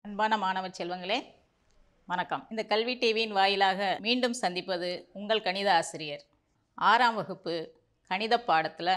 அன்பான மாணவ செல்வங்களே வணக்கம் இந்த கல்வி டிவியின் வாயிலாக மீண்டும் சந்திப்பது உங்கள் கணித ஆசிரியர் ஆறாம் வகுப்பு கணித பாடத்தில்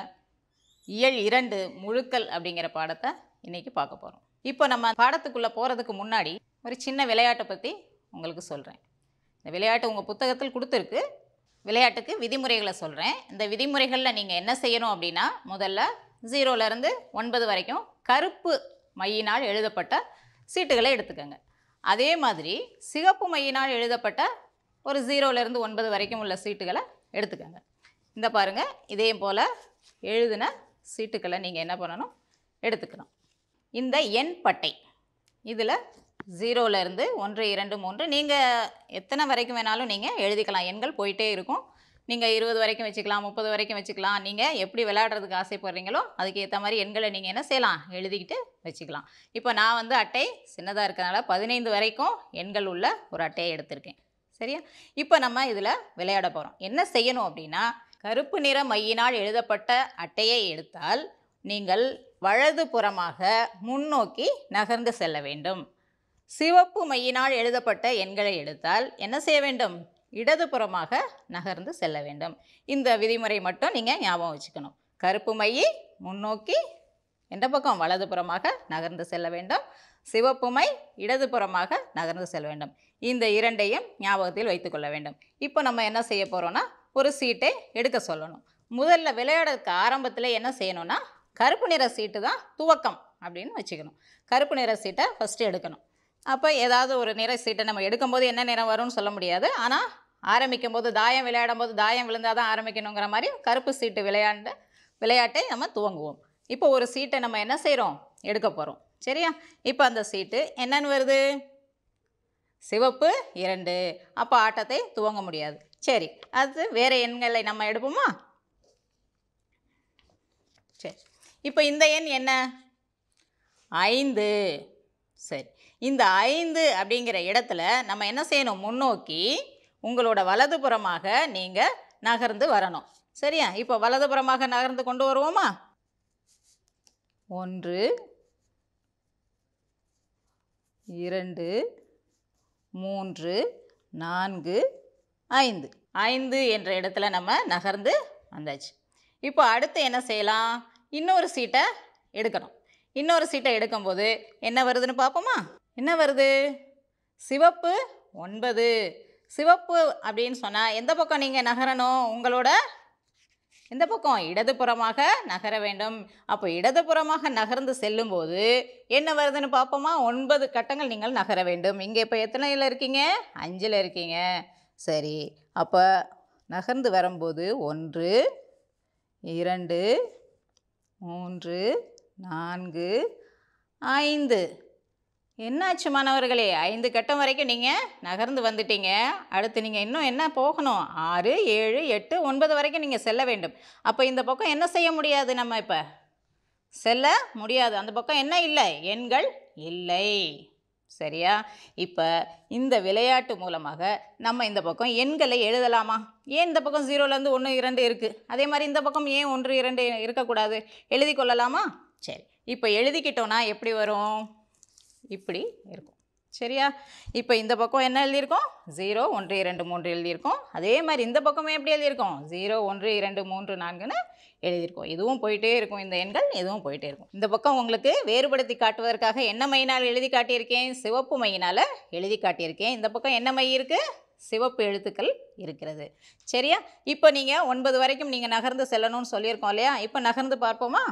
இயல் இரண்டு முழுக்கல் அப்படிங்கிற பாடத்தை இன்றைக்கி பார்க்க போகிறோம் இப்போ நம்ம பாடத்துக்குள்ளே போகிறதுக்கு முன்னாடி ஒரு சின்ன விளையாட்டை பற்றி உங்களுக்கு சொல்கிறேன் இந்த விளையாட்டு உங்கள் புத்தகத்தில் கொடுத்துருக்கு விளையாட்டுக்கு விதிமுறைகளை சொல்கிறேன் இந்த விதிமுறைகளில் நீங்கள் என்ன செய்யணும் அப்படின்னா முதல்ல ஜீரோலேருந்து ஒன்பது வரைக்கும் கருப்பு மையினால் எழுதப்பட்ட சீட்டுகளை எடுத்துக்கோங்க அதே மாதிரி சிகப்பு மையினால் எழுதப்பட்ட ஒரு ஜீரோலேருந்து ஒன்பது வரைக்கும் உள்ள சீட்டுகளை எடுத்துக்கோங்க இந்த பாருங்கள் இதே போல் எழுதின சீட்டுக்களை நீங்கள் என்ன பண்ணணும் எடுத்துக்கணும் இந்த எண் பட்டை இதில் ஜீரோலேருந்து ஒன்று இரண்டு மூன்று நீங்கள் எத்தனை வரைக்கும் வேணாலும் நீங்கள் எழுதிக்கலாம் எண்கள் போயிட்டே இருக்கும் நீங்கள் இருபது வரைக்கும் வச்சுக்கலாம் முப்பது வரைக்கும் வச்சுக்கலாம் நீங்கள் எப்படி விளையாடுறதுக்கு ஆசைப்படுறீங்களோ அதுக்கு ஏற்ற மாதிரி எண்களை நீங்கள் என்ன செய்யலாம் எழுதிக்கிட்டு வச்சுக்கலாம் இப்போ நான் வந்து அட்டை சின்னதாக இருக்கிறனால பதினைந்து வரைக்கும் எண்கள் உள்ள ஒரு அட்டையை எடுத்திருக்கேன் சரியா இப்போ நம்ம இதில் விளையாட போகிறோம் என்ன செய்யணும் அப்படின்னா கருப்பு நிற மையினால் எழுதப்பட்ட அட்டையை எடுத்தால் நீங்கள் வலது புறமாக முன்னோக்கி நகர்ந்து செல்ல வேண்டும் சிவப்பு மையினால் எழுதப்பட்ட எண்களை எடுத்தால் என்ன செய்ய வேண்டும் இடதுபுறமாக நகர்ந்து செல்ல வேண்டும் இந்த விதிமுறை மட்டும் நீங்கள் ஞாபகம் வச்சுக்கணும் கருப்பு மையை முன்னோக்கி எந்த பக்கம் வலதுபுறமாக நகர்ந்து செல்ல வேண்டும் சிவப்பு மை இடதுபுறமாக நகர்ந்து செல்ல வேண்டும் இந்த இரண்டையும் ஞாபகத்தில் வைத்துக்கொள்ள வேண்டும் இப்போ நம்ம என்ன செய்ய போகிறோன்னா ஒரு சீட்டை எடுக்க சொல்லணும் முதல்ல விளையாடுறதுக்கு ஆரம்பத்தில் என்ன செய்யணும்னா கருப்பு நிற சீட்டு தான் துவக்கம் அப்படின்னு வச்சுக்கணும் கருப்பு நிற சீட்டை ஃபஸ்ட்டு எடுக்கணும் அப்போ ஏதாவது ஒரு நிற சீட்டை நம்ம எடுக்கும்போது என்ன நிறம் வரும்னு சொல்ல முடியாது ஆனால் ஆரம்பிக்கும் போது தாயம் விளையாடும் போது தாயம் விழுந்தால் தான் ஆரம்பிக்கணுங்கிற மாதிரி கருப்பு சீட்டு விளையாண்டு விளையாட்டை நம்ம துவங்குவோம் இப்போ ஒரு சீட்டை நம்ம என்ன செய்கிறோம் எடுக்க போகிறோம் சரியா இப்போ அந்த சீட்டு என்னன்னு வருது சிவப்பு இரண்டு அப்போ ஆட்டத்தை துவங்க முடியாது சரி அது வேறு எண்களை நம்ம எடுப்போமா சரி இப்போ இந்த எண் என்ன ஐந்து சரி இந்த ஐந்து அப்படிங்கிற இடத்துல நம்ம என்ன செய்யணும் முன்னோக்கி உங்களோட வலதுபுறமாக நீங்கள் நகர்ந்து வரணும் சரியா இப்போ வலதுபுறமாக நகர்ந்து கொண்டு வருவோமா ஒன்று இரண்டு மூன்று நான்கு ஐந்து ஐந்து என்ற இடத்துல நம்ம நகர்ந்து வந்தாச்சு இப்போ அடுத்து என்ன செய்யலாம் இன்னொரு சீட்டை எடுக்கணும் இன்னொரு சீட்டை எடுக்கும்போது என்ன வருதுன்னு பார்ப்போமா என்ன வருது சிவப்பு ஒன்பது சிவப்பு அப்படின்னு சொன்னால் எந்த பக்கம் நீங்கள் நகரணும் உங்களோட எந்த பக்கம் இடதுபுறமாக நகர வேண்டும் அப்போ இடதுபுறமாக நகர்ந்து செல்லும்போது என்ன வருதுன்னு பார்ப்போமா ஒன்பது கட்டங்கள் நீங்கள் நகர வேண்டும் இங்கே இப்போ எத்தனையில் இருக்கீங்க அஞ்சில் இருக்கீங்க சரி அப்போ நகர்ந்து வரும்போது ஒன்று இரண்டு மூன்று நான்கு ஐந்து என்னாச்சு மாணவர்களே ஐந்து கட்டம் வரைக்கும் நீங்கள் நகர்ந்து வந்துட்டீங்க அடுத்து நீங்கள் இன்னும் என்ன போகணும் ஆறு ஏழு எட்டு ஒன்பது வரைக்கும் நீங்கள் செல்ல வேண்டும் அப்போ இந்த பக்கம் என்ன செய்ய முடியாது நம்ம இப்போ செல்ல முடியாது அந்த பக்கம் என்ன இல்லை எண்கள் இல்லை சரியா இப்போ இந்த விளையாட்டு மூலமாக நம்ம இந்த பக்கம் எண்களை எழுதலாமா ஏன் இந்த பக்கம் ஜீரோலேருந்து ஒன்று இரண்டு இருக்குது அதே மாதிரி இந்த பக்கம் ஏன் ஒன்று இரண்டு இருக்கக்கூடாது எழுதி கொள்ளலாமா சரி இப்போ எழுதிக்கிட்டோன்னா எப்படி வரும் இப்படி இருக்கும் சரியா இப்போ இந்த பக்கம் என்ன எழுதியிருக்கோம் ஜீரோ ஒன்று இரண்டு மூன்று எழுதியிருக்கோம் அதே மாதிரி இந்த பக்கமே எப்படி எழுதியிருக்கோம் ஜீரோ ஒன்று இரண்டு மூன்று நான்குன்னு எழுதியிருக்கோம் இதுவும் போயிட்டே இருக்கும் இந்த எண்கள் இதுவும் போயிட்டே இருக்கும் இந்த பக்கம் உங்களுக்கு வேறுபடுத்தி காட்டுவதற்காக என்ன மையினால் எழுதி காட்டியிருக்கேன் சிவப்பு மையினால் எழுதி காட்டியிருக்கேன் இந்த பக்கம் என்ன மை இருக்குது சிவப்பு எழுத்துக்கள் இருக்கிறது சரியா இப்போ நீங்கள் ஒன்பது வரைக்கும் நீங்கள் நகர்ந்து செல்லணும்னு சொல்லியிருக்கோம் இல்லையா இப்போ நகர்ந்து பார்ப்போமா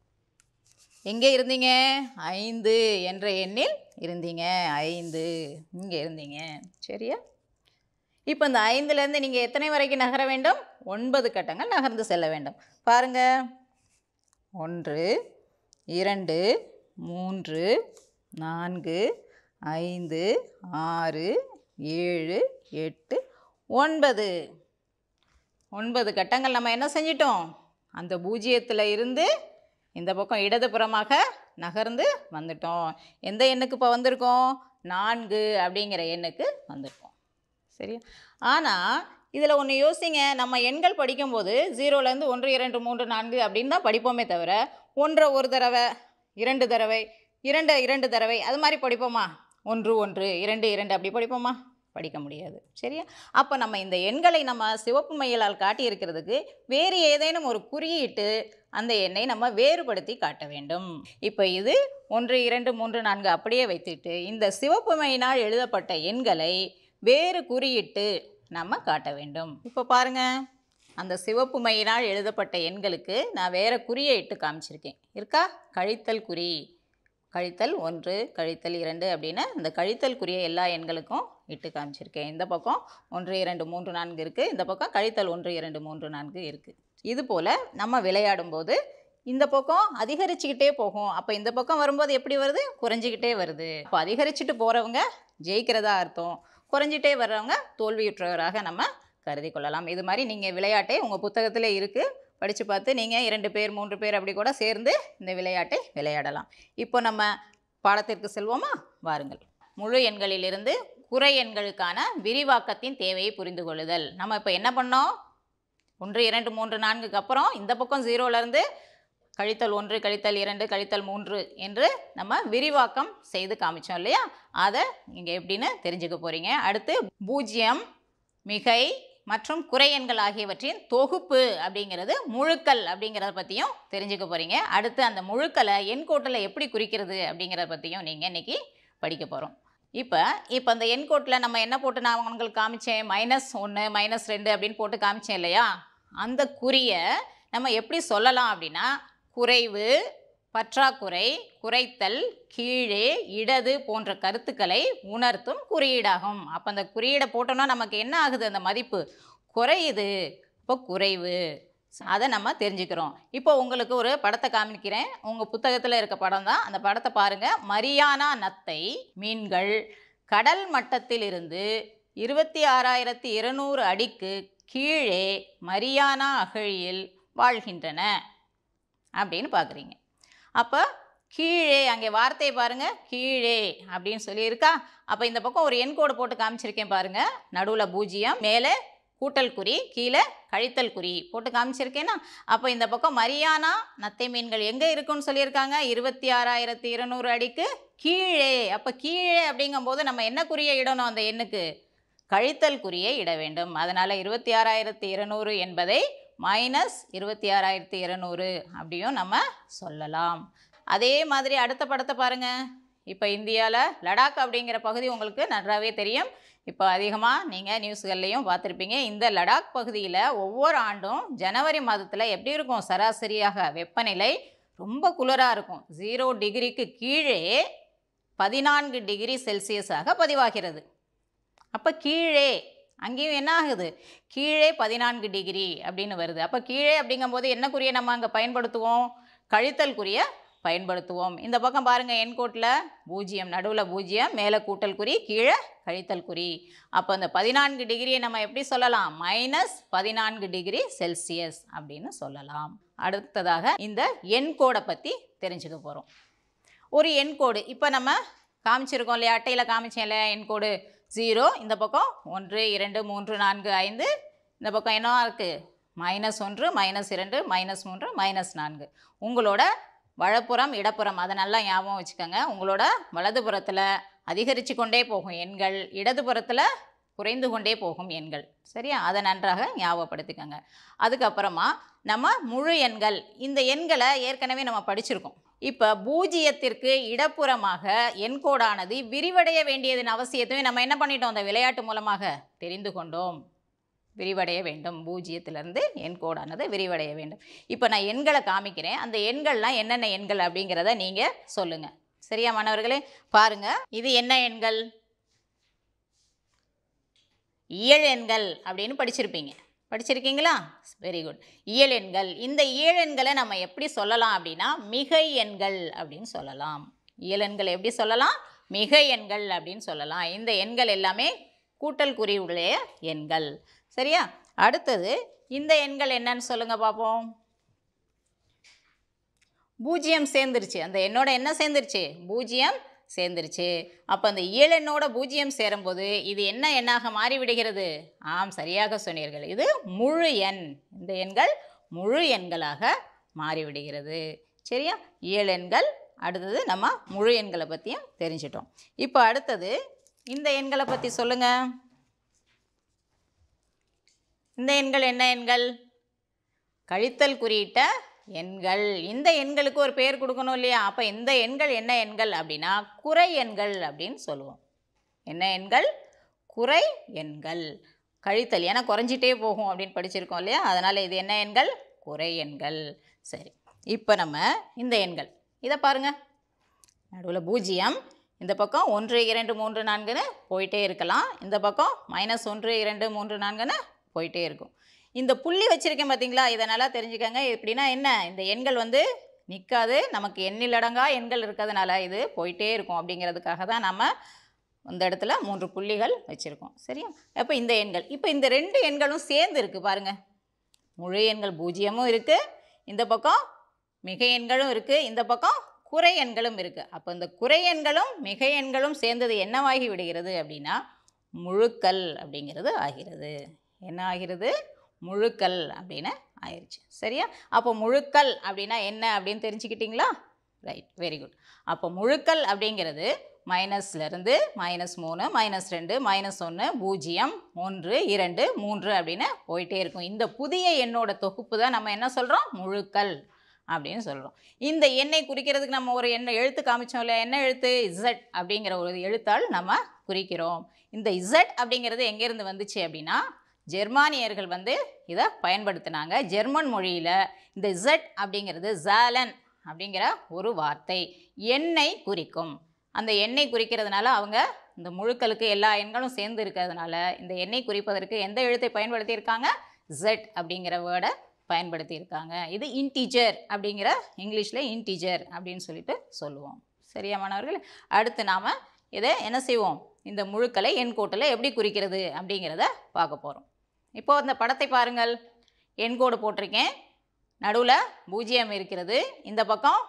எங்கே இருந்தீங்க ஐந்து என்ற எண்ணில் இருந்தீங்க ஐந்து இங்கே இருந்தீங்க சரியா இப்போ இந்த ஐந்துலேருந்து நீங்கள் எத்தனை வரைக்கும் நகர வேண்டும் ஒன்பது கட்டங்கள் நகர்ந்து செல்ல வேண்டும் பாருங்க ஒன்று இரண்டு மூன்று நான்கு ஐந்து ஆறு ஏழு எட்டு ஒன்பது ஒன்பது கட்டங்கள் நம்ம என்ன செஞ்சிட்டோம் அந்த பூஜ்ஜியத்தில் இருந்து இந்த பக்கம் இடதுபுறமாக நகர்ந்து வந்துட்டோம் எந்த எண்ணுக்கு இப்போ வந்திருக்கோம் நான்கு அப்படிங்கிற எண்ணுக்கு வந்திருக்கோம் சரியா ஆனால் இதில் ஒன்று யோசிங்க நம்ம எண்கள் படிக்கும்போது ஜீரோலேருந்து ஒன்று இரண்டு மூன்று நான்கு அப்படின்னு தான் படிப்போமே தவிர ஒன்றை ஒரு தடவை இரண்டு தடவை இரண்டு இரண்டு தடவை அது மாதிரி படிப்போமா ஒன்று ஒன்று இரண்டு இரண்டு அப்படி படிப்போமா படிக்க முடியாது சரியா அப்போ நம்ம இந்த எண்களை நம்ம சிவப்பு மையலால் காட்டியிருக்கிறதுக்கு வேறு ஏதேனும் ஒரு குறியீட்டு அந்த எண்ணை நம்ம வேறுபடுத்தி காட்ட வேண்டும் இப்போ இது ஒன்று இரண்டு மூன்று நான்கு அப்படியே வைத்துட்டு இந்த சிவப்பு மையினால் எழுதப்பட்ட எண்களை வேறு குறியிட்டு நம்ம காட்ட வேண்டும் இப்போ பாருங்க அந்த சிவப்பு மையினால் எழுதப்பட்ட எண்களுக்கு நான் வேறு குறியை இட்டு காமிச்சிருக்கேன் இருக்கா கழித்தல் குறி கழித்தல் ஒன்று கழித்தல் இரண்டு அப்படின்னு இந்த கழித்தல் குறிய எல்லா எண்களுக்கும் இட்டு காமிச்சிருக்கேன் இந்த பக்கம் ஒன்று இரண்டு மூன்று நான்கு இருக்குது இந்த பக்கம் கழித்தல் ஒன்று இரண்டு மூன்று நான்கு இருக்குது இது போல் நம்ம விளையாடும்போது இந்த பக்கம் அதிகரிச்சுக்கிட்டே போகும் அப்போ இந்த பக்கம் வரும்போது எப்படி வருது குறைஞ்சிக்கிட்டே வருது அப்போ அதிகரிச்சுட்டு போகிறவங்க ஜெயிக்கிறதா அர்த்தம் குறைஞ்சிட்டே வர்றவங்க தோல்வியுற்றவராக நம்ம கருதி கொள்ளலாம் இது மாதிரி நீங்கள் விளையாட்டை உங்கள் புத்தகத்தில் இருக்குது படித்து பார்த்து நீங்கள் இரண்டு பேர் மூன்று பேர் அப்படி கூட சேர்ந்து இந்த விளையாட்டை விளையாடலாம் இப்போ நம்ம பாடத்திற்கு செல்வோமா வாருங்கள் முழு எண்களிலிருந்து குறை எண்களுக்கான விரிவாக்கத்தின் தேவையை புரிந்து கொள்ளுதல் நம்ம இப்போ என்ன பண்ணோம் ஒன்று இரண்டு மூன்று நான்குக்கு அப்புறம் இந்த பக்கம் ஜீரோலேருந்து கழித்தல் ஒன்று கழித்தல் இரண்டு கழித்தல் மூன்று என்று நம்ம விரிவாக்கம் செய்து காமிச்சோம் இல்லையா அதை இங்கே எப்படின்னு தெரிஞ்சுக்க போகிறீங்க அடுத்து பூஜ்ஜியம் மிகை மற்றும் குறை எண்கள் ஆகியவற்றின் தொகுப்பு அப்படிங்கிறது முழுக்கள் அப்படிங்கிறத பற்றியும் தெரிஞ்சுக்க போகிறீங்க அடுத்து அந்த முழுக்களை எண்கோட்டில் எப்படி குறிக்கிறது அப்படிங்கிறத பற்றியும் நீங்கள் இன்றைக்கி படிக்க போகிறோம் இப்போ இப்போ அந்த எண்கோட்டில் நம்ம என்ன போட்டு நான் உங்களுக்கு காமிச்சேன் மைனஸ் ஒன்று மைனஸ் ரெண்டு அப்படின்னு போட்டு காமிச்சேன் இல்லையா அந்த குறியை நம்ம எப்படி சொல்லலாம் அப்படின்னா குறைவு பற்றாக்குறை குறைத்தல் கீழே இடது போன்ற கருத்துக்களை உணர்த்தும் குறியீடாகும் அப்போ அந்த குறியீடை போட்டோம்னா நமக்கு என்ன ஆகுது அந்த மதிப்பு குறையுது இப்போ குறைவு அதை நம்ம தெரிஞ்சுக்கிறோம் இப்போ உங்களுக்கு ஒரு படத்தை காமிக்கிறேன் உங்கள் புத்தகத்தில் இருக்க படம் தான் அந்த படத்தை பாருங்கள் மரியானா நத்தை மீன்கள் கடல் மட்டத்திலிருந்து இருபத்தி ஆறாயிரத்தி இருநூறு அடிக்கு கீழே மரியானா அகழியில் வாழ்கின்றன அப்படின்னு பார்க்குறீங்க அப்போ கீழே அங்கே வார்த்தையை பாருங்கள் கீழே அப்படின்னு சொல்லியிருக்கா அப்போ இந்த பக்கம் ஒரு எண்கோடு போட்டு காமிச்சிருக்கேன் பாருங்கள் நடுவில் பூஜ்ஜியம் மேலே கூட்டல் குறி கீழே கழித்தல் குறி போட்டு காமிச்சிருக்கேன்னா அப்போ இந்த பக்கம் மரியானா நத்தை மீன்கள் எங்கே இருக்குன்னு சொல்லியிருக்காங்க இருபத்தி ஆறாயிரத்தி இருநூறு அடிக்கு கீழே அப்போ கீழே அப்படிங்கும்போது நம்ம என்ன குறியை இடணும் அந்த எண்ணுக்கு கழித்தல் குறியை இட வேண்டும் அதனால் இருபத்தி ஆறாயிரத்தி இருநூறு என்பதை மைனஸ் இருபத்தி ஆறாயிரத்தி இருநூறு அப்படியும் நம்ம சொல்லலாம் அதே மாதிரி அடுத்த படத்தை பாருங்கள் இப்போ இந்தியாவில் லடாக் அப்படிங்கிற பகுதி உங்களுக்கு நன்றாகவே தெரியும் இப்போ அதிகமாக நீங்கள் நியூஸ்கள்லையும் பார்த்துருப்பீங்க இந்த லடாக் பகுதியில் ஒவ்வொரு ஆண்டும் ஜனவரி மாதத்தில் எப்படி இருக்கும் சராசரியாக வெப்பநிலை ரொம்ப குளிராக இருக்கும் ஜீரோ டிகிரிக்கு கீழே பதினான்கு டிகிரி செல்சியஸாக பதிவாகிறது அப்போ கீழே அங்கேயும் என்ன ஆகுது கீழே பதினான்கு டிகிரி அப்படின்னு வருது அப்போ கீழே அப்படிங்கும்போது என்ன குறியை நம்ம அங்கே பயன்படுத்துவோம் கழித்தல் குறியை பயன்படுத்துவோம் இந்த பக்கம் பாருங்கள் எண்கோட்டில் பூஜ்ஜியம் நடுவில் பூஜ்ஜியம் மேலே கூட்டல் குறி கீழே கழித்தல் குறி அப்போ இந்த பதினான்கு டிகிரியை நம்ம எப்படி சொல்லலாம் மைனஸ் பதினான்கு டிகிரி செல்சியஸ் அப்படின்னு சொல்லலாம் அடுத்ததாக இந்த எண்கோடை பற்றி தெரிஞ்சுக்க போகிறோம் ஒரு எண்கோடு இப்போ நம்ம காமிச்சிருக்கோம் இல்லையா அட்டையில் காமிச்சேன் இல்லையா எண்கோடு ஜீரோ இந்த பக்கம் ஒன்று இரண்டு மூன்று நான்கு ஐந்து இந்த பக்கம் என்னவா இருக்குது மைனஸ் ஒன்று மைனஸ் இரண்டு மைனஸ் மூன்று மைனஸ் நான்கு உங்களோட வலப்புறம் இடப்புறம் அதை நல்லா ஞாபகம் வச்சுக்கோங்க உங்களோட வலதுபுறத்தில் அதிகரித்து கொண்டே போகும் எண்கள் இடதுபுறத்தில் குறைந்து கொண்டே போகும் எண்கள் சரியா அதை நன்றாக ஞாபகப்படுத்திக்கோங்க அதுக்கப்புறமா நம்ம முழு எண்கள் இந்த எண்களை ஏற்கனவே நம்ம படிச்சிருக்கோம் இப்போ பூஜ்ஜியத்திற்கு இடப்புறமாக எண்கோடானது விரிவடைய வேண்டியதன் அவசியத்தையும் நம்ம என்ன பண்ணிட்டோம் அந்த விளையாட்டு மூலமாக தெரிந்து கொண்டோம் விரிவடைய வேண்டும் பூஜ்ஜியத்திலிருந்து எண்கோடானது விரிவடைய வேண்டும் இப்போ நான் எண்களை காமிக்கிறேன் அந்த எண்கள்லாம் என்னென்ன எண்கள் அப்படிங்கிறத நீங்கள் சொல்லுங்கள் சரியா மாணவர்களே பாருங்கள் இது என்ன எண்கள் இயல் எண்கள் அப்படின்னு படிச்சிருப்பீங்க படிச்சிருக்கீங்களா வெரி குட் இயல் எண்கள் இந்த இயல் எண்களை நம்ம எப்படி சொல்லலாம் அப்படின்னா மிகை எண்கள் அப்படின்னு சொல்லலாம் இயல் எண்கள் எப்படி சொல்லலாம் மிகை எண்கள் அப்படின்னு சொல்லலாம் இந்த எண்கள் எல்லாமே கூட்டல் குறியுடைய எண்கள் சரியா அடுத்தது இந்த எண்கள் என்னன்னு சொல்லுங்க பார்ப்போம் பூஜ்ஜியம் சேர்ந்துருச்சு அந்த எண்ணோட என்ன சேர்ந்துருச்சு பூஜ்ஜியம் சேர்ந்துருச்சு அப்போ அந்த இயல் எண்ணோட பூஜ்ஜியம் சேரும்போது இது என்ன எண்ணாக மாறிவிடுகிறது ஆம் சரியாக சொன்னீர்கள் இது முழு எண் இந்த எண்கள் முழு எண்களாக மாறிவிடுகிறது சரியா இயல் எண்கள் அடுத்தது நம்ம முழு எண்களை பற்றியும் தெரிஞ்சிட்டோம் இப்போ அடுத்தது இந்த எண்களை பற்றி சொல்லுங்கள் இந்த எண்கள் என்ன எண்கள் கழித்தல் குறியிட்ட எண்கள் இந்த எண்களுக்கு ஒரு பேர் கொடுக்கணும் இல்லையா அப்போ இந்த எண்கள் என்ன எண்கள் அப்படின்னா குறை எண்கள் அப்படின்னு சொல்லுவோம் என்ன எண்கள் குறை எண்கள் கழித்தல் ஏன்னா குறைஞ்சிட்டே போகும் அப்படின்னு படிச்சிருக்கோம் இல்லையா அதனால் இது என்ன எண்கள் குறை எண்கள் சரி இப்போ நம்ம இந்த எண்கள் இதை பாருங்க நடுவில் பூஜ்ஜியம் இந்த பக்கம் ஒன்று இரண்டு மூன்று நான்குன்னு போயிட்டே இருக்கலாம் இந்த பக்கம் மைனஸ் ஒன்று இரண்டு மூன்று நான்குன்னு போயிட்டே இருக்கும் இந்த புள்ளி வச்சுருக்கேன் பார்த்தீங்களா இதை நல்லா தெரிஞ்சுக்கங்க எப்படின்னா என்ன இந்த எண்கள் வந்து நிற்காது நமக்கு எண்ணிலடங்கா எண்கள் இருக்கிறதுனால இது போயிட்டே இருக்கும் அப்படிங்கிறதுக்காக தான் நம்ம இந்த இடத்துல மூன்று புள்ளிகள் வச்சுருக்கோம் சரியா அப்போ இந்த எண்கள் இப்போ இந்த ரெண்டு எண்களும் சேர்ந்து இருக்குது பாருங்கள் முழு எண்கள் பூஜ்ஜியமும் இருக்குது இந்த பக்கம் மிக எண்களும் இருக்குது இந்த பக்கம் குறை எண்களும் இருக்குது அப்போ இந்த குறை எண்களும் மிக எண்களும் சேர்ந்தது என்னவாகி விடுகிறது அப்படின்னா முழுக்கள் அப்படிங்கிறது ஆகிறது என்ன ஆகிறது முழுக்கள் அப்படின்னு ஆயிடுச்சு சரியா அப்போ முழுக்கள் அப்படின்னா என்ன அப்படின்னு தெரிஞ்சுக்கிட்டிங்களா ரைட் வெரி குட் அப்போ முழுக்கள் அப்படிங்கிறது மைனஸ்லேருந்து மைனஸ் மூணு மைனஸ் ரெண்டு மைனஸ் ஒன்று பூஜ்ஜியம் ஒன்று இரண்டு மூன்று அப்படின்னு போயிட்டே இருக்கும் இந்த புதிய எண்ணோட தொகுப்பு தான் நம்ம என்ன சொல்கிறோம் முழுக்கள் அப்படின்னு சொல்கிறோம் இந்த எண்ணை குறிக்கிறதுக்கு நம்ம ஒரு எண்ணை எழுத்து காமிச்சோம் இல்லையா என்ன எழுத்து இசட் அப்படிங்கிற ஒரு எழுத்தால் நம்ம குறிக்கிறோம் இந்த இசட் அப்படிங்கிறது எங்கேருந்து வந்துச்சு அப்படின்னா ஜெர்மானியர்கள் வந்து இதை பயன்படுத்தினாங்க ஜெர்மன் மொழியில் இந்த இசட் அப்படிங்கிறது ஜாலன் அப்படிங்கிற ஒரு வார்த்தை எண்ணெய் குறிக்கும் அந்த எண்ணெய் குறிக்கிறதுனால அவங்க இந்த முழுக்களுக்கு எல்லா எண்களும் சேர்ந்து இருக்கிறதுனால இந்த எண்ணெய் குறிப்பதற்கு எந்த எழுத்தை பயன்படுத்தியிருக்காங்க ஜெட் அப்படிங்கிற வேர்டை பயன்படுத்தியிருக்காங்க இது இன்டீஜர் அப்படிங்கிற இங்கிலீஷில் இன்டீஜர் அப்படின்னு சொல்லிட்டு சொல்லுவோம் சரியா மாணவர்களே அடுத்து நாம் இதை என்ன செய்வோம் இந்த முழுக்களை எண்கோட்டில் எப்படி குறிக்கிறது அப்படிங்கிறத பார்க்க போகிறோம் இப்போது அந்த படத்தை பாருங்கள் எண்கோடு போட்டிருக்கேன் நடுவில் பூஜ்ஜியம் இருக்கிறது இந்த பக்கம்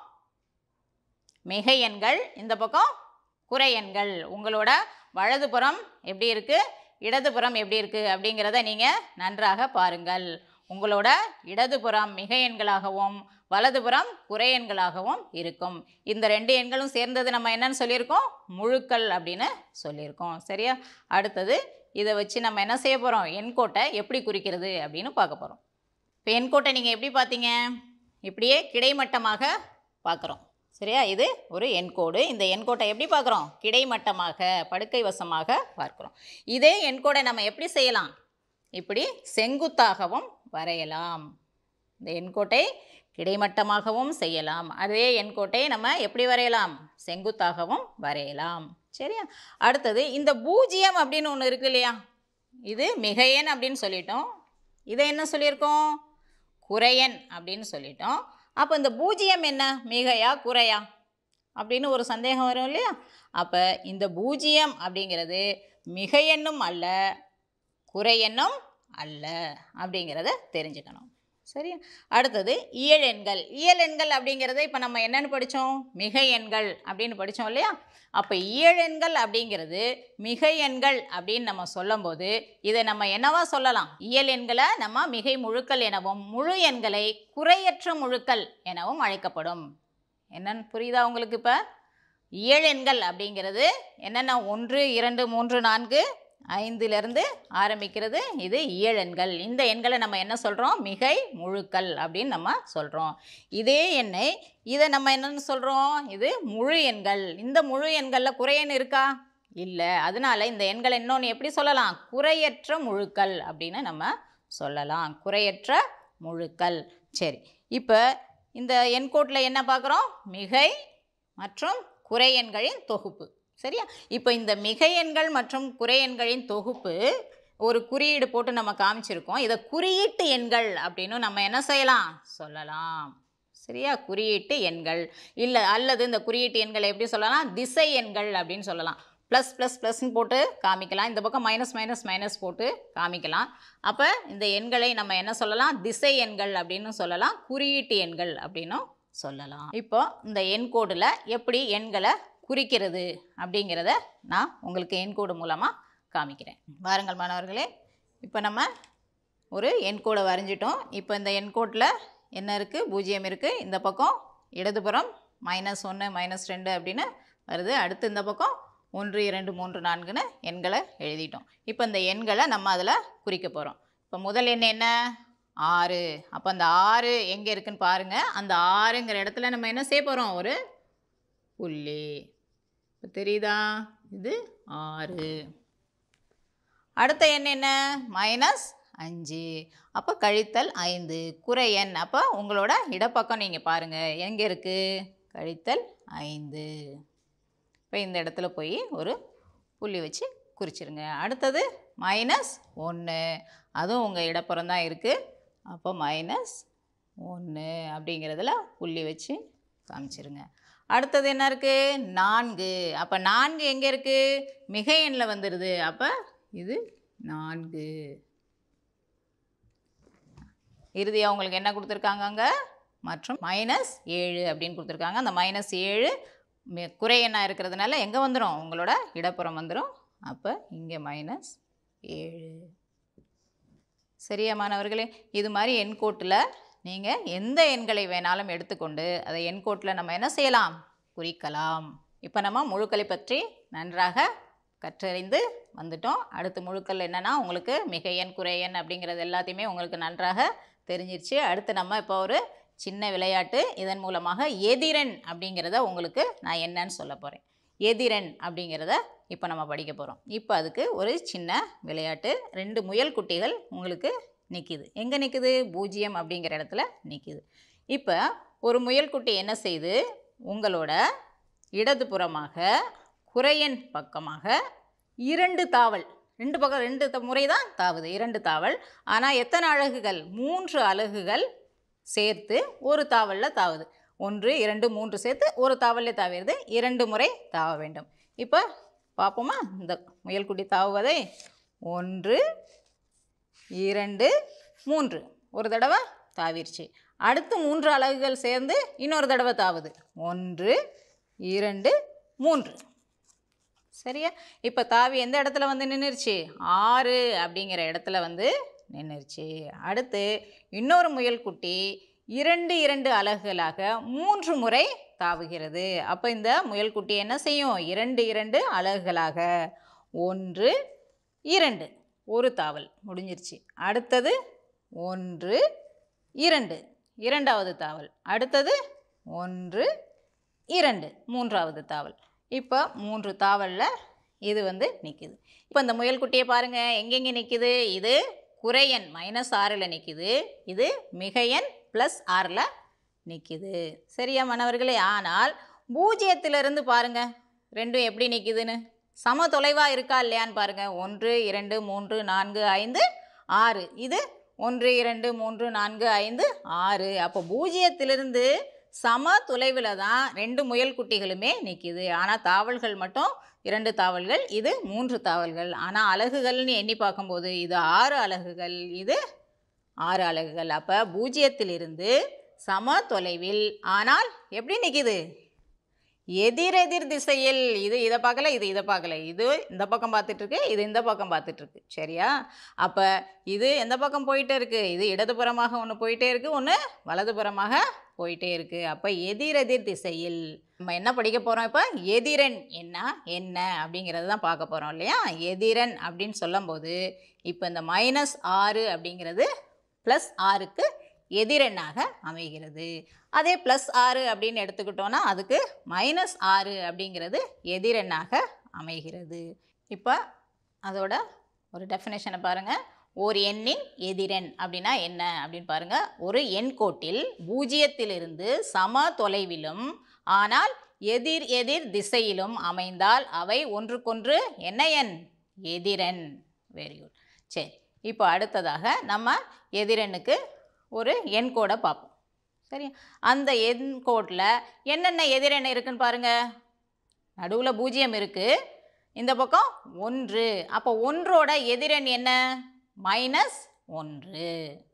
மிகை எண்கள் இந்த பக்கம் குறை எண்கள் உங்களோட வலதுபுறம் எப்படி இருக்குது இடதுபுறம் எப்படி இருக்குது அப்படிங்கிறத நீங்கள் நன்றாக பாருங்கள் உங்களோட இடதுபுறம் மிக எண்களாகவும் வலதுபுறம் குறை எண்களாகவும் இருக்கும் இந்த ரெண்டு எண்களும் சேர்ந்தது நம்ம என்னன்னு சொல்லியிருக்கோம் முழுக்கள் அப்படின்னு சொல்லியிருக்கோம் சரியா அடுத்தது இதை வச்சு நம்ம என்ன செய்ய போகிறோம் எண்கோட்டை எப்படி குறிக்கிறது அப்படின்னு பார்க்க போகிறோம் இப்போ எண்கோட்டை நீங்கள் எப்படி பார்த்தீங்க இப்படியே கிடைமட்டமாக பார்க்குறோம் சரியா இது ஒரு எண்கோடு இந்த எண்கோட்டை எப்படி பார்க்குறோம் கிடைமட்டமாக படுக்கை வசமாக பார்க்குறோம் இதே எண்கோடை நம்ம எப்படி செய்யலாம் இப்படி செங்குத்தாகவும் வரையலாம் இந்த எண்கோட்டை கிடைமட்டமாகவும் செய்யலாம் அதே எண்கோட்டை நம்ம எப்படி வரையலாம் செங்குத்தாகவும் வரையலாம் சரியா அடுத்தது இந்த பூஜ்ஜியம் அப்படின்னு ஒன்று இருக்கு இல்லையா இது மிகையன் அப்படின்னு சொல்லிட்டோம் இதை என்ன சொல்லியிருக்கோம் குறையன் அப்படின்னு சொல்லிட்டோம் அப்போ இந்த பூஜ்ஜியம் என்ன மிகையா குறையா அப்படின்னு ஒரு சந்தேகம் வரும் இல்லையா அப்போ இந்த பூஜ்ஜியம் அப்படிங்கிறது மிகையெண்ணும் அல்ல குறையெண்ணும் அல்ல அப்படிங்கிறத தெரிஞ்சுக்கணும் சரியா அடுத்தது இயல் எண்கள் இயல் எண்கள் அப்படிங்கிறத இப்போ நம்ம என்னென்னு படித்தோம் மிகை எண்கள் அப்படின்னு படித்தோம் இல்லையா அப்போ இயல் எண்கள் அப்படிங்கிறது மிகை எண்கள் அப்படின்னு நம்ம சொல்லும்போது இதை நம்ம என்னவா சொல்லலாம் இயல் எண்களை நம்ம மிகை முழுக்கள் எனவும் முழு எண்களை குறையற்ற முழுக்கள் எனவும் அழைக்கப்படும் என்னன்னு புரியுதா உங்களுக்கு இப்போ இயல் எண்கள் அப்படிங்கிறது என்னென்ன ஒன்று இரண்டு மூன்று நான்கு ஐந்திலிருந்து ஆரம்பிக்கிறது இது இயல் எண்கள் இந்த எண்களை நம்ம என்ன சொல்கிறோம் மிகை முழுக்கள் அப்படின்னு நம்ம சொல்கிறோம் இதே எண்ணை இதை நம்ம என்னன்னு சொல்கிறோம் இது முழு எண்கள் இந்த முழு எண்களில் குறையன் இருக்கா இல்லை அதனால இந்த எண்களை இன்னொன்று எப்படி சொல்லலாம் குறையற்ற முழுக்கள் அப்படின்னு நம்ம சொல்லலாம் குறையற்ற முழுக்கள் சரி இப்போ இந்த எண்கோட்டில் என்ன பார்க்குறோம் மிகை மற்றும் குறை எண்களின் தொகுப்பு சரியா இப்போ இந்த மிகை எண்கள் மற்றும் குறை எண்களின் தொகுப்பு ஒரு குறியீடு போட்டு நம்ம காமிச்சிருக்கோம் இதை குறியீட்டு எண்கள் அப்படின்னு நம்ம என்ன செய்யலாம் சொல்லலாம் சரியா குறியீட்டு எண்கள் இல்லை அல்லது இந்த குறியீட்டு எண்களை எப்படி சொல்லலாம் திசை எண்கள் அப்படின்னு சொல்லலாம் ப்ளஸ் ப்ளஸ் ப்ளஸ்ன்னு போட்டு காமிக்கலாம் இந்த பக்கம் மைனஸ் மைனஸ் மைனஸ் போட்டு காமிக்கலாம் அப்போ இந்த எண்களை நம்ம என்ன சொல்லலாம் திசை எண்கள் அப்படின்னு சொல்லலாம் குறியீட்டு எண்கள் அப்படின்னும் சொல்லலாம் இப்போ இந்த எண்கோடில் எப்படி எண்களை குறிக்கிறது அப்படிங்கிறத நான் உங்களுக்கு எண்கோடு மூலமாக காமிக்கிறேன் வாருங்கள் மாணவர்களே இப்போ நம்ம ஒரு எண்கோடை வரைஞ்சிட்டோம் இப்போ இந்த எண்கோட்டில் என்ன இருக்குது பூஜ்ஜியம் இருக்குது இந்த பக்கம் இடதுபுறம் மைனஸ் ஒன்று மைனஸ் ரெண்டு அப்படின்னு வருது அடுத்து இந்த பக்கம் ஒன்று இரண்டு மூன்று நான்குன்னு எண்களை எழுதிட்டோம் இப்போ இந்த எண்களை நம்ம அதில் குறிக்க போகிறோம் இப்போ முதல் எண் என்ன ஆறு அப்போ அந்த ஆறு எங்கே இருக்குன்னு பாருங்கள் அந்த ஆறுங்கிற இடத்துல நம்ம என்ன செய்ய போகிறோம் ஒரு புள்ளி இப்போ தெரியுதா இது ஆறு அடுத்த எண் என்ன மைனஸ் அஞ்சு அப்போ கழித்தல் ஐந்து குறை எண் அப்போ உங்களோட இடப்பக்கம் நீங்கள் பாருங்கள் எங்கே இருக்குது கழித்தல் ஐந்து இப்போ இந்த இடத்துல போய் ஒரு புள்ளி வச்சு குறிச்சிருங்க அடுத்தது மைனஸ் ஒன்று அதுவும் உங்கள் இடப்புறம் தான் இருக்குது அப்போ மைனஸ் ஒன்று அப்படிங்கிறதுல புள்ளி வச்சு காமிச்சிருங்க அடுத்தது என்ன இருக்குது நான்கு அப்போ நான்கு எங்கே இருக்குது மிக எண்ணில் வந்துடுது அப்போ இது நான்கு இறுதியாக உங்களுக்கு என்ன கொடுத்துருக்காங்க அங்கே மற்றும் மைனஸ் ஏழு அப்படின்னு கொடுத்துருக்காங்க அந்த மைனஸ் ஏழு மி- குறை எண்ணாக இருக்கிறதுனால எங்கே வந்துடும் உங்களோட இடப்புறம் வந்துடும் அப்போ இங்கே மைனஸ் ஏழு சரியா மாணவர்களே இது மாதிரி எண்கோட்டில் நீங்கள் எந்த எண்களை வேணாலும் எடுத்துக்கொண்டு அதை எண்கோட்டில் நம்ம என்ன செய்யலாம் குறிக்கலாம் இப்போ நம்ம முழுக்களை பற்றி நன்றாக கற்றறிந்து வந்துட்டோம் அடுத்து முழுக்கள் என்னென்னா உங்களுக்கு மிக எண் குறை எண் அப்படிங்கிறது எல்லாத்தையுமே உங்களுக்கு நன்றாக தெரிஞ்சிருச்சு அடுத்து நம்ம இப்போ ஒரு சின்ன விளையாட்டு இதன் மூலமாக எதிரன் அப்படிங்கிறத உங்களுக்கு நான் என்னன்னு சொல்ல போகிறேன் எதிரன் அப்படிங்கிறத இப்போ நம்ம படிக்க போகிறோம் இப்போ அதுக்கு ஒரு சின்ன விளையாட்டு ரெண்டு முயல் குட்டிகள் உங்களுக்கு நிற்கிது எங்கே நிற்குது பூஜ்ஜியம் அப்படிங்கிற இடத்துல நிற்கிது இப்போ ஒரு முயல் குட்டி என்ன செய்யுது உங்களோட இடதுபுறமாக குறையன் பக்கமாக இரண்டு தாவல் ரெண்டு பக்கம் ரெண்டு த- முறை தான் தாவுது இரண்டு தாவல் ஆனால் எத்தனை அலகுகள் மூன்று அலகுகள் சேர்த்து ஒரு தாவலில் தாவுது ஒன்று இரண்டு மூன்று சேர்த்து ஒரு தாவலில் தாவிடுது இரண்டு முறை தாவ வேண்டும் இப்போ பார்ப்போமா இந்த முயல்குட்டி தாவுவதை ஒன்று இரண்டு மூன்று ஒரு தடவை தாவிருச்சு அடுத்து மூன்று அலகுகள் சேர்ந்து இன்னொரு தடவை தாவுது ஒன்று இரண்டு மூன்று சரியா இப்போ தாவி எந்த இடத்துல வந்து நின்றுச்சு ஆறு அப்படிங்கிற இடத்துல வந்து நின்றுச்சு அடுத்து இன்னொரு முயல் குட்டி இரண்டு இரண்டு அலகுகளாக மூன்று முறை தாவுகிறது அப்போ இந்த முயல் குட்டி என்ன செய்யும் இரண்டு இரண்டு அலகுகளாக ஒன்று இரண்டு ஒரு தாவல் முடிஞ்சிருச்சு அடுத்தது ஒன்று இரண்டு இரண்டாவது தாவல் அடுத்தது ஒன்று இரண்டு மூன்றாவது தாவல் இப்போ மூன்று தாவலில் இது வந்து நிற்கிது இப்போ இந்த முயல் குட்டியை பாருங்கள் எங்கெங்கே நிற்கிது இது குறையன் மைனஸ் ஆறில் நிற்கிது இது மிகையன் ப்ளஸ் ஆறில் நிற்கிது சரியா மாணவர்களே ஆனால் பூஜ்ஜியத்திலிருந்து பாருங்கள் ரெண்டும் எப்படி நிற்கிதுன்னு சம தொலைவாக இருக்கா இல்லையான்னு பாருங்கள் ஒன்று இரண்டு மூன்று நான்கு ஐந்து ஆறு இது ஒன்று இரண்டு மூன்று நான்கு ஐந்து ஆறு அப்போ பூஜ்ஜியத்திலிருந்து சம தொலைவில் தான் ரெண்டு முயல் குட்டிகளுமே நிற்கிது ஆனால் தாவல்கள் மட்டும் இரண்டு தாவல்கள் இது மூன்று தாவல்கள் ஆனால் அலகுகள்னு எண்ணி பார்க்கும்போது இது ஆறு அலகுகள் இது ஆறு அலகுகள் அப்போ பூஜ்ஜியத்திலிருந்து சம தொலைவில் ஆனால் எப்படி நிற்கிது எதிரெதிர் திசையில் இது இதை பார்க்கல இது இதை பார்க்கல இது இந்த பக்கம் பார்த்துட்ருக்கு இது இந்த பக்கம் பார்த்துட்ருக்கு சரியா அப்போ இது எந்த பக்கம் போயிட்டே இருக்குது இது இடதுபுறமாக ஒன்று போயிட்டே இருக்குது ஒன்று வலதுபுறமாக போயிட்டே இருக்குது அப்போ எதிரெதிர் திசையில் நம்ம என்ன படிக்க போகிறோம் இப்போ எதிரன் என்ன என்ன அப்படிங்கிறது தான் பார்க்க போகிறோம் இல்லையா எதிரன் அப்படின்னு சொல்லும்போது இப்போ இந்த மைனஸ் ஆறு அப்படிங்கிறது ப்ளஸ் ஆறுக்கு எதிரெண்ணாக அமைகிறது அதே ப்ளஸ் ஆறு அப்படின்னு எடுத்துக்கிட்டோன்னா அதுக்கு மைனஸ் ஆறு அப்படிங்கிறது எதிரெண்ணாக அமைகிறது இப்போ அதோட ஒரு டெஃபினேஷனை பாருங்கள் ஒரு எண்ணின் எதிரெண் அப்படின்னா என்ன அப்படின்னு பாருங்கள் ஒரு எண்கோட்டில் பூஜ்ஜியத்திலிருந்து சம தொலைவிலும் ஆனால் எதிர் எதிர் திசையிலும் அமைந்தால் அவை ஒன்றுக்கொன்று என்ன எண் எதிரெண் வெரி குட் சரி இப்போ அடுத்ததாக நம்ம எதிரெண்ணுக்கு ஒரு எண்கோடை பார்ப்போம் சரி அந்த எண்கோட்டில் என்னென்ன எதிரெண் இருக்குன்னு பாருங்கள் நடுவில் பூஜ்ஜியம் இருக்குது இந்த பக்கம் ஒன்று அப்போ ஒன்றோட எதிரெண் என்ன மைனஸ் ஒன்று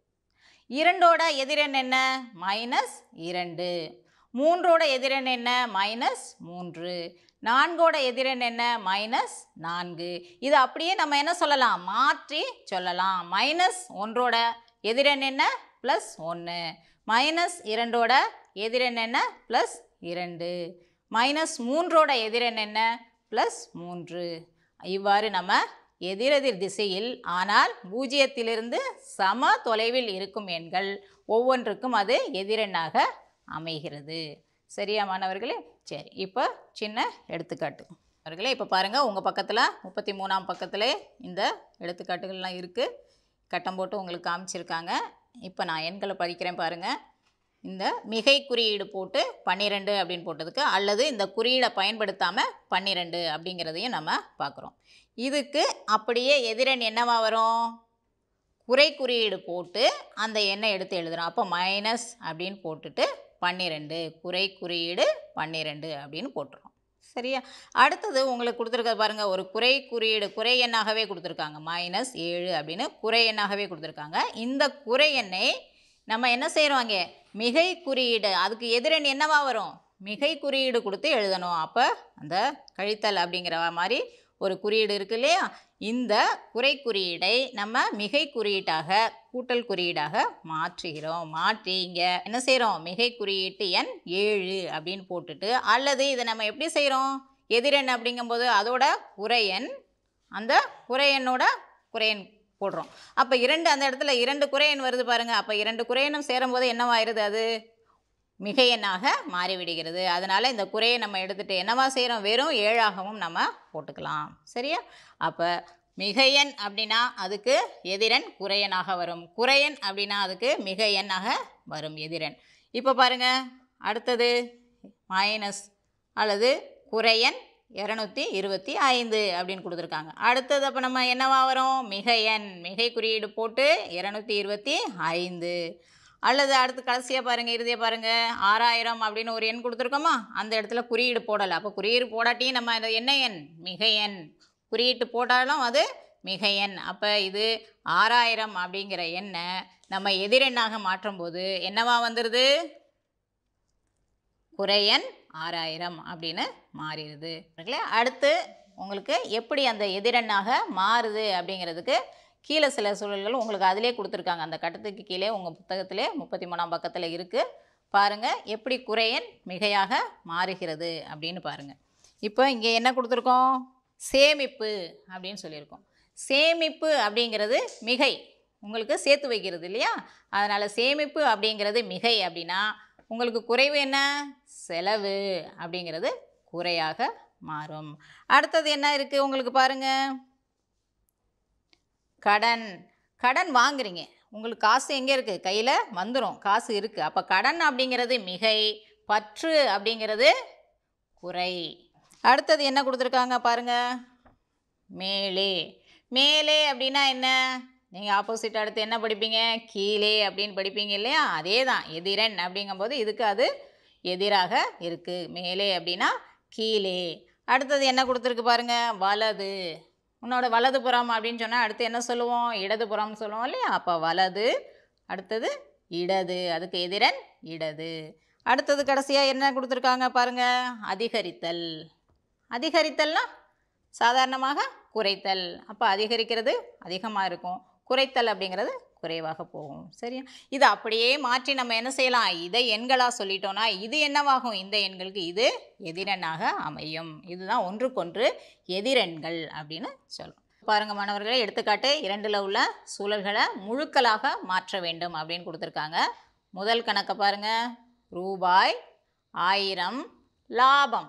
இரண்டோட எதிரெண் என்ன மைனஸ் இரண்டு மூன்றோட எதிரெண் என்ன மைனஸ் மூன்று நான்கோட எதிரெண் என்ன மைனஸ் நான்கு இது அப்படியே நம்ம என்ன சொல்லலாம் மாற்றி சொல்லலாம் மைனஸ் ஒன்றோட எதிரெண் என்ன ப்ளஸ் ஒன்று மைனஸ் இரண்டோட எதிரெண் என்ன ப்ளஸ் இரண்டு மைனஸ் மூன்றோட எதிரெண் என்ன ப்ளஸ் மூன்று இவ்வாறு நம்ம எதிரெதிர் திசையில் ஆனால் பூஜ்ஜியத்திலிருந்து சம தொலைவில் இருக்கும் எண்கள் ஒவ்வொன்றுக்கும் அது எதிரெண்ணாக அமைகிறது சரியா மாணவர்களே சரி இப்போ சின்ன எடுத்துக்காட்டு அவர்களே இப்போ பாருங்கள் உங்கள் பக்கத்தில் முப்பத்தி மூணாம் பக்கத்தில் இந்த எடுத்துக்காட்டுகள்லாம் இருக்குது கட்டம் போட்டு உங்களுக்கு காமிச்சிருக்காங்க இப்போ நான் எண்களை படிக்கிறேன் பாருங்கள் இந்த மிகை குறியீடு போட்டு பன்னிரெண்டு அப்படின்னு போட்டதுக்கு அல்லது இந்த குறியீடை பயன்படுத்தாமல் பன்னிரெண்டு அப்படிங்கிறதையும் நம்ம பார்க்குறோம் இதுக்கு அப்படியே எதிரெண் என்னவா வரும் குறை குறியீடு போட்டு அந்த எண்ணை எடுத்து எழுதுகிறோம் அப்போ மைனஸ் அப்படின்னு போட்டுட்டு பன்னிரெண்டு குறை குறியீடு பன்னிரெண்டு அப்படின்னு போட்டுறோம் சரியா அடுத்தது உங்களுக்கு கொடுத்துருக்க பாருங்கள் ஒரு குறை குறியீடு குறை எண்ணாகவே கொடுத்துருக்காங்க மைனஸ் ஏழு அப்படின்னு குறை எண்ணாகவே கொடுத்துருக்காங்க இந்த குறை எண்ணை நம்ம என்ன செய்கிறோம் அங்கே மிகை குறியீடு அதுக்கு எதிரெண் என்னவா வரும் மிகை குறியீடு கொடுத்து எழுதணும் அப்போ அந்த கழித்தல் அப்படிங்கிற மாதிரி ஒரு குறியீடு இருக்கு இல்லையா இந்த குறை குறியீடை நம்ம மிகை குறியீட்டாக கூட்டல் குறியீடாக மாற்றுகிறோம் மாற்றி இங்கே என்ன செய்கிறோம் மிகை குறியீட்டு எண் ஏழு அப்படின்னு போட்டுட்டு அல்லது இதை நம்ம எப்படி செய்கிறோம் எதிரெண் அப்படிங்கும்போது அதோட குறையன் அந்த குறையனோட குறையன் போடுறோம் அப்போ இரண்டு அந்த இடத்துல இரண்டு குறையன் வருது பாருங்கள் அப்போ இரண்டு குறையனும் சேரும்போது என்னவாயிருது அது மிக எண்ணாக மாறிவிடுகிறது அதனால் இந்த குறையை நம்ம எடுத்துகிட்டு என்னவா செய்கிறோம் வெறும் ஏழாகவும் நம்ம போட்டுக்கலாம் சரியா அப்போ மிகையன் அப்படின்னா அதுக்கு எதிரன் குறையனாக வரும் குறையன் அப்படின்னா அதுக்கு மிக எண்ணாக வரும் எதிரன் இப்போ பாருங்கள் அடுத்தது மைனஸ் அல்லது குறையன் இரநூத்தி இருபத்தி ஐந்து அப்படின்னு கொடுத்துருக்காங்க அடுத்தது அப்போ நம்ம என்னவா வரும் மிக எண் மிகை குறியீடு போட்டு இரநூத்தி இருபத்தி ஐந்து அல்லது அடுத்து கடைசியாக பாருங்கள் இறுதியாக பாருங்கள் ஆறாயிரம் அப்படின்னு ஒரு எண் கொடுத்துருக்கோமா அந்த இடத்துல குறியீடு போடலை அப்போ குறியீடு போடாட்டியும் நம்ம அது என்ன எண் மிக எண் குறியீட்டு போட்டாலும் அது மிக எண் அப்போ இது ஆறாயிரம் அப்படிங்கிற எண்ணை நம்ம எதிரெண்ணாக மாற்றும்போது என்னவா வந்துடுது குறையன் ஆறாயிரம் அப்படின்னு மாறிடுது இருக்குல்ல? அடுத்து உங்களுக்கு எப்படி அந்த எதிரெண்ணாக மாறுது அப்படிங்கிறதுக்கு கீழே சில சூழல்கள் உங்களுக்கு அதிலே கொடுத்துருக்காங்க அந்த கட்டத்துக்கு கீழே உங்கள் புத்தகத்திலே முப்பத்தி மூணாம் பக்கத்தில் இருக்குது பாருங்கள் எப்படி குறையன் மிகையாக மாறுகிறது அப்படின்னு பாருங்கள் இப்போ இங்கே என்ன கொடுத்துருக்கோம் சேமிப்பு அப்படின்னு சொல்லியிருக்கோம் சேமிப்பு அப்படிங்கிறது மிகை உங்களுக்கு சேர்த்து வைக்கிறது இல்லையா அதனால் சேமிப்பு அப்படிங்கிறது மிகை அப்படின்னா உங்களுக்கு குறைவு என்ன செலவு அப்படிங்கிறது குறையாக மாறும் அடுத்தது என்ன இருக்குது உங்களுக்கு பாருங்கள் கடன் கடன் வாங்குறீங்க உங்களுக்கு காசு எங்கே இருக்குது கையில் வந்துடும் காசு இருக்குது அப்போ கடன் அப்படிங்கிறது மிகை பற்று அப்படிங்கிறது குறை அடுத்தது என்ன கொடுத்துருக்காங்க பாருங்கள் மேலே மேலே அப்படின்னா என்ன நீங்கள் ஆப்போசிட் அடுத்து என்ன படிப்பீங்க கீழே அப்படின்னு படிப்பீங்க இல்லையா அதே தான் எதிரன் அப்படிங்கும்போது இதுக்கு அது எதிராக இருக்குது மேலே அப்படின்னா கீழே அடுத்தது என்ன கொடுத்துருக்கு பாருங்க வலது உன்னோட வலது புறம் அப்படின்னு சொன்னால் அடுத்து என்ன சொல்லுவோம் இடது புறம்னு சொல்லுவோம் இல்லையா அப்போ வலது அடுத்தது இடது அதுக்கு எதிரன் இடது அடுத்தது கடைசியாக என்ன கொடுத்துருக்காங்க பாருங்க அதிகரித்தல் அதிகரித்தல்னா சாதாரணமாக குறைத்தல் அப்போ அதிகரிக்கிறது அதிகமாக இருக்கும் குறைத்தல் அப்படிங்கிறது குறைவாக போகும் சரியா இதை அப்படியே மாற்றி நம்ம என்ன செய்யலாம் இதை எண்களாக சொல்லிட்டோம்னா இது என்னவாகும் இந்த எண்களுக்கு இது எதிரெண்ணாக அமையும் இதுதான் ஒன்றுக்கொன்று எதிரெண்கள் அப்படின்னு சொல்லும் பாருங்க மாணவர்களே எடுத்துக்காட்டு இரண்டில் உள்ள சூழல்களை முழுக்களாக மாற்ற வேண்டும் அப்படின்னு கொடுத்துருக்காங்க முதல் கணக்கை பாருங்க ரூபாய் ஆயிரம் லாபம்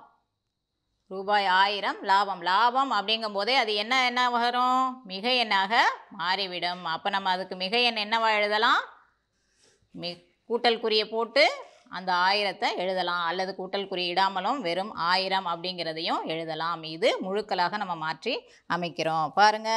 ரூபாய் ஆயிரம் லாபம் லாபம் அப்படிங்கும் போதே அது என்ன என்ன வரும் மிக எண்ணாக மாறிவிடும் அப்போ நம்ம அதுக்கு மிக எண் என்னவா எழுதலாம் மி கூட்டல் குறியை போட்டு அந்த ஆயிரத்தை எழுதலாம் அல்லது கூட்டல் குறி இடாமலும் வெறும் ஆயிரம் அப்படிங்கிறதையும் எழுதலாம் இது முழுக்களாக நம்ம மாற்றி அமைக்கிறோம் பாருங்க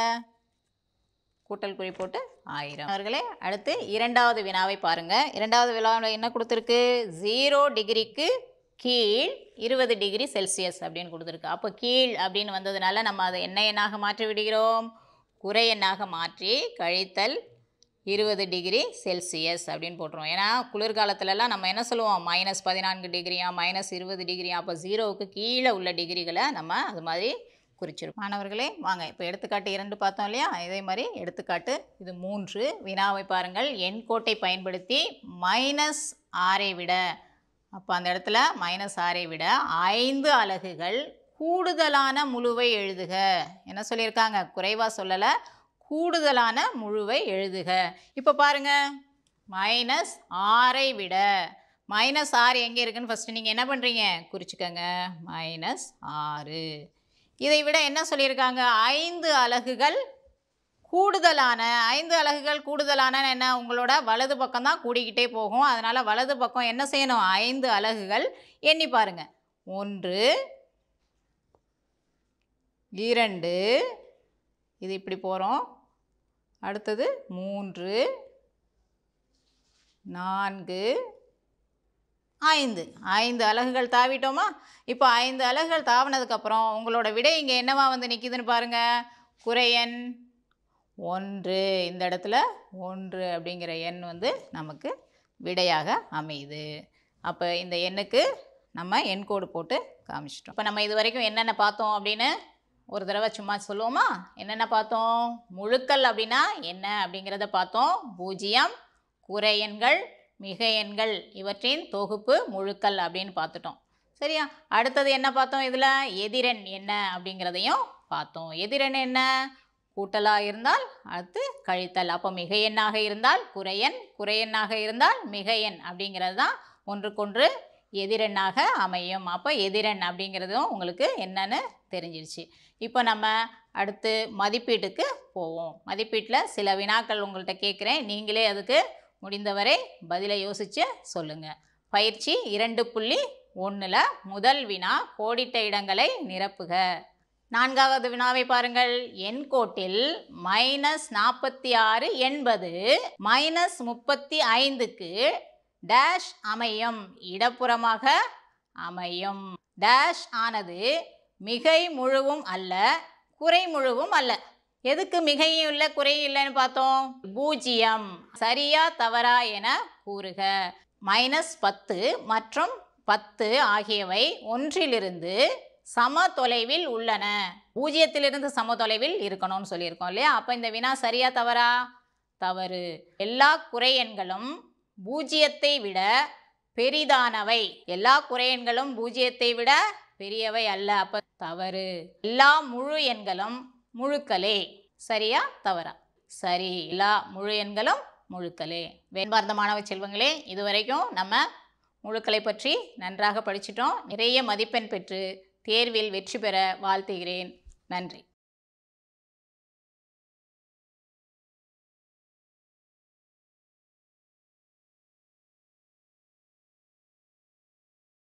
கூட்டல் குறி போட்டு ஆயிரம் அவர்களே அடுத்து இரண்டாவது வினாவை பாருங்க இரண்டாவது வினாவில் என்ன கொடுத்துருக்கு ஜீரோ டிகிரிக்கு கீழ் இருபது டிகிரி செல்சியஸ் அப்படின்னு கொடுத்துருக்கு அப்போ கீழ் அப்படின்னு வந்ததுனால நம்ம அதை என்ன எண்ணாக மாற்றி விடுகிறோம் குறை எண்ணாக மாற்றி கழித்தல் இருபது டிகிரி செல்சியஸ் அப்படின்னு போட்டுருவோம் ஏன்னா குளிர்காலத்துலலாம் நம்ம என்ன சொல்லுவோம் மைனஸ் பதினான்கு டிகிரியா மைனஸ் இருபது டிகிரியா அப்போ ஜீரோவுக்கு கீழே உள்ள டிகிரிகளை நம்ம அது மாதிரி குறிச்சிருப்போம் மாணவர்களே வாங்க இப்போ எடுத்துக்காட்டு இரண்டு பார்த்தோம் இல்லையா இதே மாதிரி எடுத்துக்காட்டு இது மூன்று வினாவை பாருங்கள் எண் கோட்டை பயன்படுத்தி மைனஸ் ஆறை விட அப்போ அந்த இடத்துல மைனஸ் ஆறை விட ஐந்து அலகுகள் கூடுதலான முழுவை எழுதுக என்ன சொல்லியிருக்காங்க குறைவாக சொல்லலை கூடுதலான முழுவை எழுதுக இப்போ பாருங்க மைனஸ் ஆறை விட மைனஸ் ஆறு எங்கே இருக்குன்னு ஃபஸ்ட்டு நீங்கள் என்ன பண்ணுறீங்க குறிச்சிக்கோங்க மைனஸ் ஆறு இதை விட என்ன சொல்லியிருக்காங்க ஐந்து அலகுகள் கூடுதலான ஐந்து அலகுகள் கூடுதலான என்ன உங்களோட வலது பக்கம் தான் கூடிக்கிட்டே போகும் அதனால் வலது பக்கம் என்ன செய்யணும் ஐந்து அலகுகள் எண்ணி பாருங்க ஒன்று இரண்டு இது இப்படி போகிறோம் அடுத்தது மூன்று நான்கு ஐந்து ஐந்து அலகுகள் தாவிட்டோமா இப்போ ஐந்து அலகுகள் தாவினதுக்கப்புறம் உங்களோட விடை இங்கே என்னவா வந்து நிற்கிதுன்னு பாருங்கள் குறையன் ஒன்று இந்த இடத்துல ஒன்று அப்படிங்கிற எண் வந்து நமக்கு விடையாக அமையுது அப்போ இந்த எண்ணுக்கு நம்ம எண் கோடு போட்டு காமிச்சிட்டோம் இப்போ நம்ம இது வரைக்கும் என்னென்ன பார்த்தோம் அப்படின்னு ஒரு தடவை சும்மா சொல்லுவோமா என்னென்ன பார்த்தோம் முழுக்கள் அப்படின்னா என்ன அப்படிங்கிறத பார்த்தோம் பூஜ்ஜியம் குறை எண்கள் மிக எண்கள் இவற்றின் தொகுப்பு முழுக்கள் அப்படின்னு பார்த்துட்டோம் சரியா அடுத்தது என்ன பார்த்தோம் இதில் எதிரெண் என்ன அப்படிங்கிறதையும் பார்த்தோம் எதிரெண் என்ன கூட்டலாக இருந்தால் அடுத்து கழித்தல் அப்போ மிக எண்ணாக இருந்தால் குறையன் குறையெண்ணாக இருந்தால் மிக எண் அப்படிங்கிறது தான் ஒன்றுக்கொன்று எதிரெண்ணாக அமையும் அப்போ எதிரெண் அப்படிங்கிறதும் உங்களுக்கு என்னன்னு தெரிஞ்சிருச்சு இப்போ நம்ம அடுத்து மதிப்பீட்டுக்கு போவோம் மதிப்பீட்டில் சில வினாக்கள் உங்கள்கிட்ட கேட்குறேன் நீங்களே அதுக்கு முடிந்தவரை பதிலை யோசித்து சொல்லுங்கள் பயிற்சி இரண்டு புள்ளி ஒன்றில் முதல் வினா கோடிட்ட இடங்களை நிரப்புக நான்காவது வினாவை பாருங்கள் எண் கோட்டில் மைனஸ் நாற்பத்தி ஆறு எண்பது மைனஸ் முப்பத்தி ஐந்துக்கு டேஷ் அமையும் இடப்புறமாக அமையும் டேஷ் ஆனது மிகை முழுவும் அல்ல குறை முழுவும் அல்ல எதுக்கு மிகையும் இல்லை குறையும் இல்லைன்னு பார்த்தோம் பூஜ்ஜியம் சரியா தவறா என கூறுக மைனஸ் பத்து மற்றும் பத்து ஆகியவை ஒன்றிலிருந்து சம தொலைவில் உள்ளன பூஜ்ஜியத்திலிருந்து சம தொலைவில் இருக்கணும்னு சொல்லியிருக்கோம் இல்லையா அப்போ இந்த வினா சரியா தவறா தவறு எல்லா குறை எண்களும் பூஜ்ஜியத்தை விட பெரிதானவை எல்லா குறை எண்களும் பூஜ்ஜியத்தை விட பெரியவை அல்ல அப்போ தவறு எல்லா முழு எண்களும் முழுக்களே சரியா தவறா சரி எல்லா முழு எண்களும் முழுக்களே வேண்பார்ந்த மாணவ செல்வங்களே இதுவரைக்கும் நம்ம முழுக்களை பற்றி நன்றாக படிச்சிட்டோம் நிறைய மதிப்பெண் பெற்று தேர்வில் வெற்றி பெற வாழ்த்துகிறேன் நன்றி